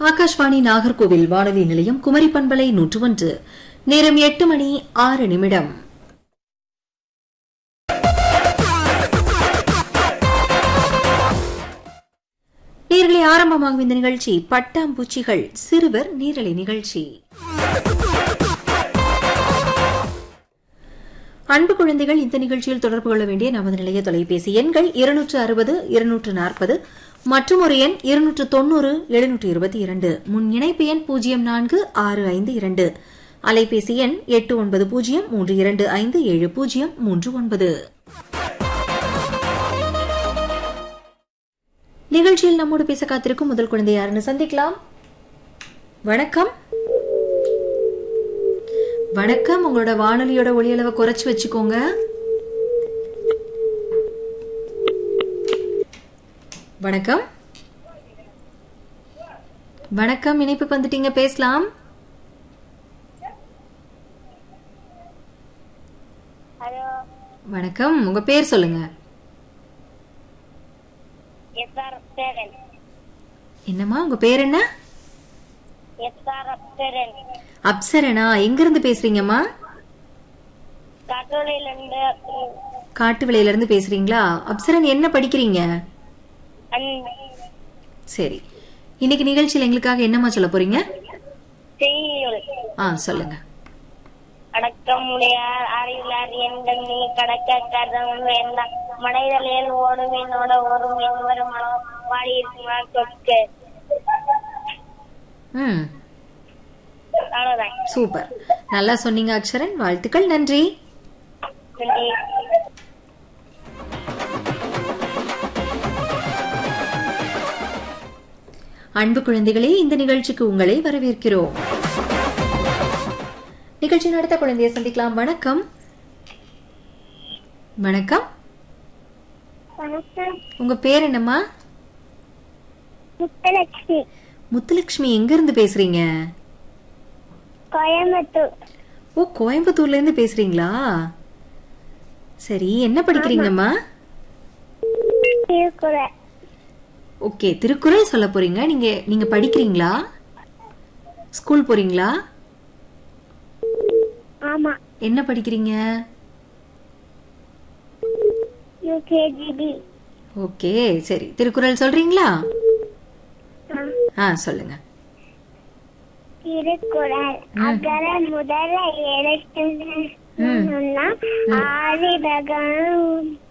ஆகாஷ்வாணி நாகர்கோவில் வானொலி நிலையம் குமரி பண்பலை நூற்று ஒன்று நேரம் எட்டு மணி ஆறு நிமிடம் நேர்களை ஆரம்பமாகும் இந்த நிகழ்ச்சி பட்டாம்பூச்சிகள் சிறுவர் நீரலை நிகழ்ச்சி அன்பு குழந்தைகள் இந்த நிகழ்ச்சியில் தொடர்பு கொள்ள வேண்டிய நமது நிலைய தொலைபேசி எண்கள் இருநூற்று அறுபது இருநூற்று நாற்பது மற்றும் ஒரு எண் இருநூற்று தொன்னூறு எழுநூற்று இருபத்தி இரண்டு முன் இணைப்பு எண் பூஜ்ஜியம் நான்கு ஆறு ஐந்து இரண்டு அலைபேசி எண் எட்டு ஒன்பது பூஜ்ஜியம் மூன்று இரண்டு ஐந்து ஏழு பூஜ்ஜியம் மூன்று ஒன்பது நிகழ்ச்சியில் நம்மோடு பேச காத்திருக்கும் முதல் குழந்தை யாருன்னு சந்திக்கலாம் வணக்கம் வணக்கம் உங்களோட வானொலியோட ஒளியளவை குறைச்சு வச்சுக்கோங்க வணக்கம் வணக்கம் இணைப்புக்கு வந்துட்டீங்க பேசலாம் ஹலோ வணக்கம் உங்க பேர் சொல்லுங்க எஸ்ஆர் சேரன் என்னம்மா உங்க பேர் என்ன எஸ்ஆர் சேரன் அப்சரனா எங்க இருந்து பேசுறீங்கம்மா கட்டளையிலிருந்து காட்டு விலையில இருந்து பேசுறீங்களா அப்சரன் என்ன படிக்கிறீங்க சரி இன்னைக்கு நிகழ்ச்சியில் எங்களுக்காக என்னம்மா சொல்ல போறீங்க செய்யுள் ஆ சொல்லுங்க அடக்கம் உடையார் அறிவிலார் எங்கள் நீ கடக்க கருதம் வேண்டாம் மனைதலில் ஓடு மீனோட ஒரு மீன் வரும் மனம் வாடி இருக்குமா தொட்டு ம் அவ்வளவுதான் சூப்பர் நல்லா சொன்னீங்க அக்ஷரன் வாழ்த்துக்கள் நன்றி நன்றி அன்பு குழந்தைகளே இந்த நிகழ்ச்சிக்கு உங்களை வரவேற்கிறோம் நிகழ்ச்சி நடத்த குழந்தையை சந்திக்கலாம் வணக்கம் வணக்கம் வணக்கம் உங்க பேர் என்னம்மா முத்தலட்சுமி முத்துலட்சுமி எங்க இருந்து பேசுறீங்க கோயம்புத்தூர் ஓ கோயம்புத்தூர்ல இருந்து பேசுறீங்களா சரி என்ன படிக்கிறீங்கம்மா திருக்குறள் ஓகே திருக்குறள் சொல்ல போறீங்க நீங்க நீங்க படிக்கிறீங்களா ஸ்கூல் போறீங்களா ஆமா என்ன படிக்கிறீங்க யூகேஜிபி ஓகே சரி திருக்குறள் சொல்றீங்களா ஆ சொல்லுங்க திருக்குறள் அகர முதல எழுத்து சொன்னா ஆதிபகம்